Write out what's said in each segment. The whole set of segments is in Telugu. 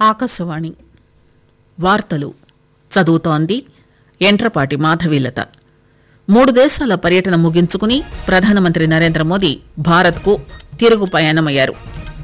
ఆకాశవాణి వార్తలు చదువుతోంది ఎంట్రపాటి మాధవీలత మూడు దేశాల పర్యటన ముగించుకుని ప్రధానమంత్రి నరేంద్ర మోదీ భారత్కు తిరుగు పయనమయ్యారు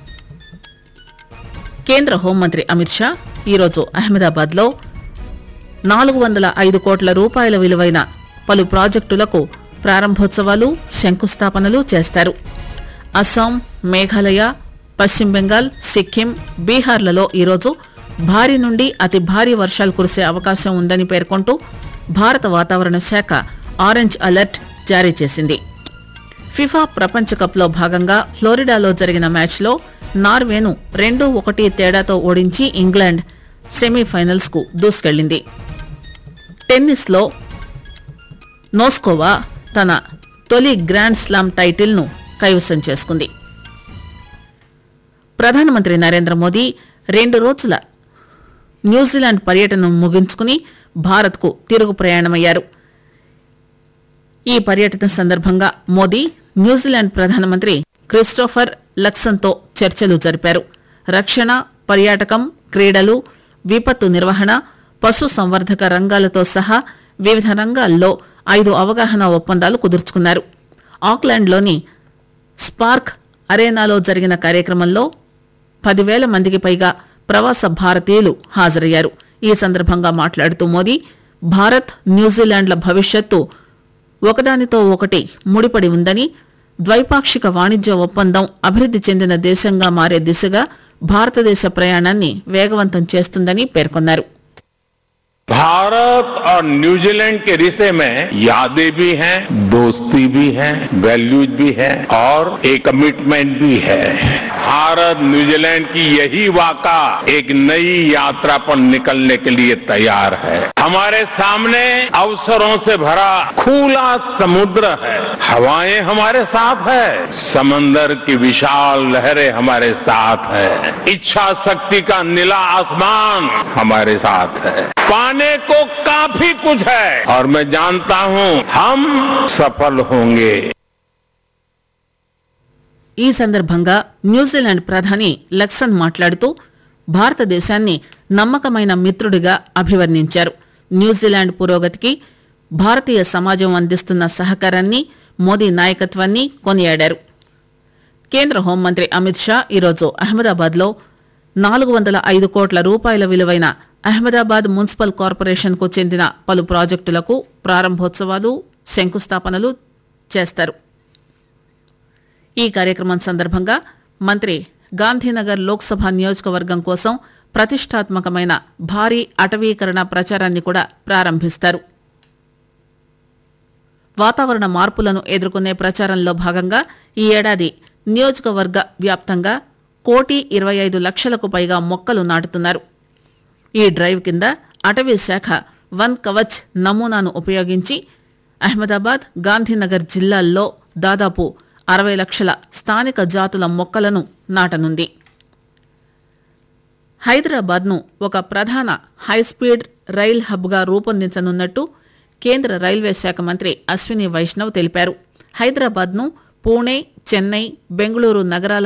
కేంద్ర హోంమంత్రి అమిత్ షా ఈరోజు అహ్మదాబాద్లో నాలుగు వందల ఐదు కోట్ల రూపాయల విలువైన పలు ప్రాజెక్టులకు ప్రారంభోత్సవాలు శంకుస్థాపనలు చేస్తారు అస్సాం మేఘాలయ పశ్చిమ బెంగాల్ సిక్కిం బీహార్లలో ఈరోజు భారీ నుండి అతి భారీ వర్షాలు కురిసే అవకాశం ఉందని పేర్కొంటూ భారత వాతావరణ శాఖ ఆరెంజ్ అలర్ట్ జారీ చేసింది ఫిఫా ప్రపంచ కప్లో భాగంగా ఫ్లోరిడాలో జరిగిన మ్యాచ్లో నార్వేను రెండు ఒకటి తేడాతో ఓడించి ఇంగ్లాండ్ సెమీఫైనల్స్ కు దూసుకెళ్లింది టెన్నిస్లో నోస్కోవా తన తొలి గ్రాండ్ స్లామ్ టైటిల్ను కైవసం చేసుకుంది ప్రధానమంత్రి నరేంద్ర మోదీ రెండు రోజుల న్యూజిలాండ్ పర్యటనను ముగించుకుని భారత్కు తిరుగు ప్రయాణమయ్యారు ఈ పర్యటన సందర్భంగా మోదీ న్యూజిలాండ్ ప్రధానమంత్రి క్రిస్టోఫర్ లక్సన్తో చర్చలు జరిపారు రక్షణ పర్యాటకం క్రీడలు విపత్తు నిర్వహణ పశు సంవర్ధక రంగాలతో సహా వివిధ రంగాల్లో ఐదు అవగాహన ఒప్పందాలు కుదుర్చుకున్నారు ఆక్లాండ్లోని స్పార్క్ అరేనాలో జరిగిన కార్యక్రమంలో పదివేల మందికి పైగా ప్రవాస భారతీయులు హాజరయ్యారు ఈ సందర్భంగా మాట్లాడుతూ మోదీ భారత్ న్యూజిలాండ్ల భవిష్యత్తు ఒకదానితో ఒకటి ముడిపడి ఉందని ద్వైపాక్షిక వాణిజ్య ఒప్పందం అభివృద్ది చెందిన దేశంగా మారే దిశగా భారతదేశ ప్రయాణాన్ని వేగవంతం చేస్తుందని పేర్కొన్నారు भारत और न्यूजीलैंड के रिश्ते में यादें भी हैं दोस्ती भी है वैल्यूज भी है और एक कमिटमेंट भी है भारत न्यूजीलैंड की यही वाका एक नई यात्रा पर निकलने के लिए तैयार है हमारे सामने अवसरों से भरा खुला समुद्र है हवाएं हमारे साथ है समंदर की विशाल लहरें हमारे साथ है इच्छा शक्ति का नीला आसमान हमारे साथ है पाने को काफी कुछ है और मैं जानता हूं हम सफल होंगे ఈ సందర్భంగా న్యూజిలాండ్ ప్రధాని లక్సన్ మాట్లాడుతూ భారతదేశాన్ని నమ్మకమైన మిత్రుడిగా అభివర్ణించారు న్యూజిలాండ్ పురోగతికి భారతీయ సమాజం అందిస్తున్న సహకారాన్ని మోదీ నాయకత్వాన్ని కొనియాడారు కేంద్ర హోంమంత్రి అమిత్ షా ఈరోజు అహ్మదాబాద్లో నాలుగు వందల ఐదు కోట్ల రూపాయల విలువైన అహ్మదాబాద్ మున్సిపల్ కార్పొరేషన్కు చెందిన పలు ప్రాజెక్టులకు ప్రారంభోత్సవాలు శంకుస్థాపనలు చేస్తారు ఈ కార్యక్రమం సందర్భంగా మంత్రి గాంధీనగర్ లోక్సభ నియోజకవర్గం కోసం ప్రతిష్టాత్మకమైన భారీ అటవీకరణ ప్రచారాన్ని కూడా ప్రారంభిస్తారు వాతావరణ మార్పులను ఎదుర్కొనే ప్రచారంలో భాగంగా ఈ ఏడాది నియోజకవర్గ వ్యాప్తంగా కోటి ఇరవై ఐదు లక్షలకు పైగా మొక్కలు నాటుతున్నారు ఈ డ్రైవ్ కింద అటవీ శాఖ వన్ కవచ్ నమూనాను ఉపయోగించి అహ్మదాబాద్ గాంధీనగర్ జిల్లాల్లో దాదాపు అరవై లక్షల స్థానిక జాతుల మొక్కలను నాటనుంది హైదరాబాద్ ను ఒక ప్రధాన హైస్పీడ్ రైల్ హబ్ గా రూపొందించనున్నట్టు కేంద్ర రైల్వే శాఖ మంత్రి అశ్విని వైష్ణవ్ తెలిపారు హైదరాబాద్ ను పూణే చెన్నై బెంగళూరు నగరాల